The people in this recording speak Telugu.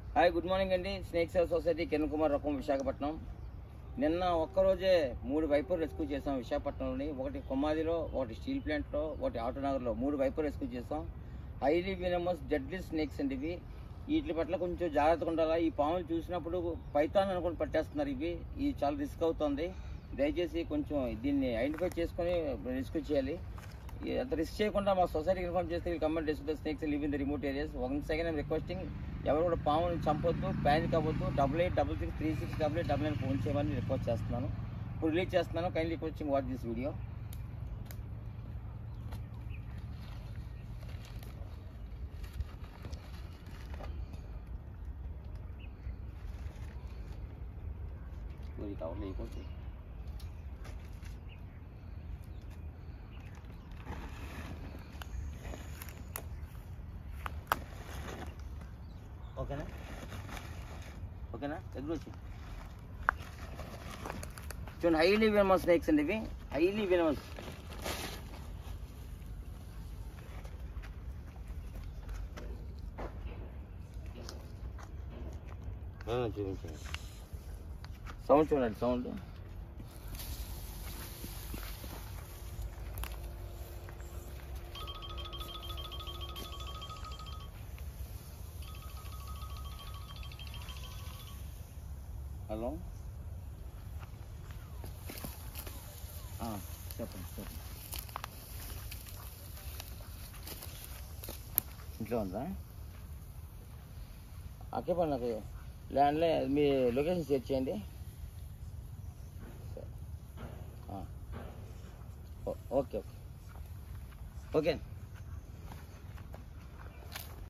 హాయ్ గుడ్ మార్నింగ్ అండి snake save society Kiran Kumar రకం విశాఖపట్నం నిన్న ఒక్కరోజే మూడు వైపర్ రెస్క్యూ చేసాం విశాఖపట్నంలోని ఒకటి కొమ్మాదిలో ఒకటి స్టీల్ ప్లాంట్లో ఒకటి ఆటోనగర్లో మూడు వైపర్ రెస్క్యూ చేసాం హైలీ వినమస్ డెడ్లీ స్నేక్స్ అండి ఇవి వీటి పట్ల కొంచెం జాగ్రత్తగా ఉండాలా ఈ పాములు చూసినప్పుడు పైతాన్ అనుకుని పట్టేస్తున్నారు ఇవి ఇది చాలా రిస్క్ అవుతుంది దయచేసి కొంచెం దీన్ని ఐడెంటిఫై చేసుకొని రెస్క్యూ చేయాలి ఈ- అంత రిస్క్ చేయకుండా మా సొసైటీకి ఇన్ఫార్మ్ చేస్తే వీళ్ళు come and rescue snakes live in the remote areas one second I'm requesting ఎవరు కూడా పాముని చంపొద్దు ప్యానిక్ అవ్వద్దు double eight double six three six double eight double nine phone చేయమని రిక్వెస్ట్ చేస్తున్నాను ఇప్పుడు రిలీజ్ చేస్తున్నాను kindly requesting watch this video పూరి కవర్లో వేయకూడదు ఓకేనా ఓకేనా దగ్గర వచ్చి చూడండి హైలీ వినమస్ స్నేక్స్ అండి ఇవి హైలీ వినమస్ చూపించండి సౌండ్ చూడండి సౌండ్ హలో ఆ, చెప్పండి చెప్పండి ఇంట్లో ఉందా ఓకే పని నాకు ల్యాండ్లే మీ లొకేషన్ షేర్ చేయండి ఆ. ఓ- ఓకే ఓకే ఓకే